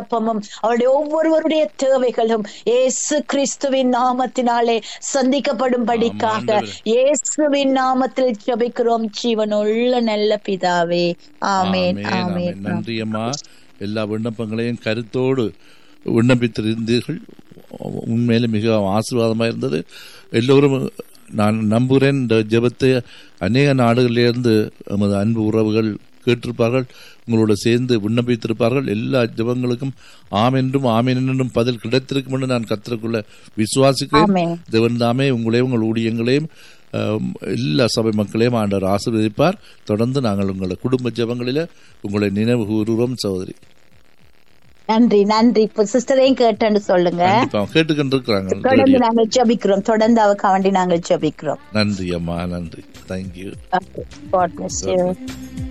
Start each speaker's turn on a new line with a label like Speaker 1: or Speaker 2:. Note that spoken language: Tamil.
Speaker 1: விண்ணப்பமும் அவருடைய ஒவ்வொருவருடைய தேவைகளும் இயேசு கிறிஸ்துவின் நாமத்தினாலே சந்திக்கப்படும்படிக்காக
Speaker 2: ஆண்டவரே.
Speaker 1: இயேசுவின் நாமத்தில் ஜெபிக்கிறோம் ஜீவனுள்ள நல்ல பிதாவே ஆமென்
Speaker 2: ஆமென், ஆமென்.
Speaker 1: ஆமென்
Speaker 2: நன்றி அம்மா எல்லா விண்ணப்பங்களையும் கருத்தோடு விண்ணப்பித்திருந்தீர்கள் உண்மையிலே மிக ஆசீர்வாதமாக இருந்தது எல்லோரும் நான் நம்புகிறேன் இந்த ஜெபத்தை அநேக நாடுகளிலிருந்து நமது அன்பு உறவுகள் கேட்டிருப்பார்கள் உங்களோட சேர்ந்து விண்ணப்பித்திருப்பார்கள் எல்லா ஜெபங்களுக்கும் ஆமென்றும் ஆமென் என்றும் பதில் கிடைத்திருக்கும் என்று நான் கத்திரக்குள்ள விசுவாசிக்கிறேன்
Speaker 1: ஆமென்.
Speaker 2: தேவன் தாமே உங்களையும் உங்கள் ஊழியங்களையும் ஆம், எல்லா சபை மக்களையும் ஆண்டவர் ஆசீர்வதிப்பார் தொடர்ந்து நாங்கள் உங்களை குடும்ப ஜெபங்களில உங்களை நினைவு கூறுகிறோம் சகோதரி
Speaker 1: நன்றி நன்றி இப்ப சிஸ்டரையும் கேட்டேன்னு சொல்லுங்க
Speaker 2: கண்டிப்பா கேட்டுக்கொண்டிருக்கிறாங்க
Speaker 1: தொடர்ந்து நாங்கள் ஜெபிக்கிறோம் தொடர்ந்து அவக்க வேண்டி நாங்கள் ஜெபிக்கிறோம்
Speaker 2: நன்றி அம்மா நன்றி தேங்க்யூ
Speaker 1: God bless you.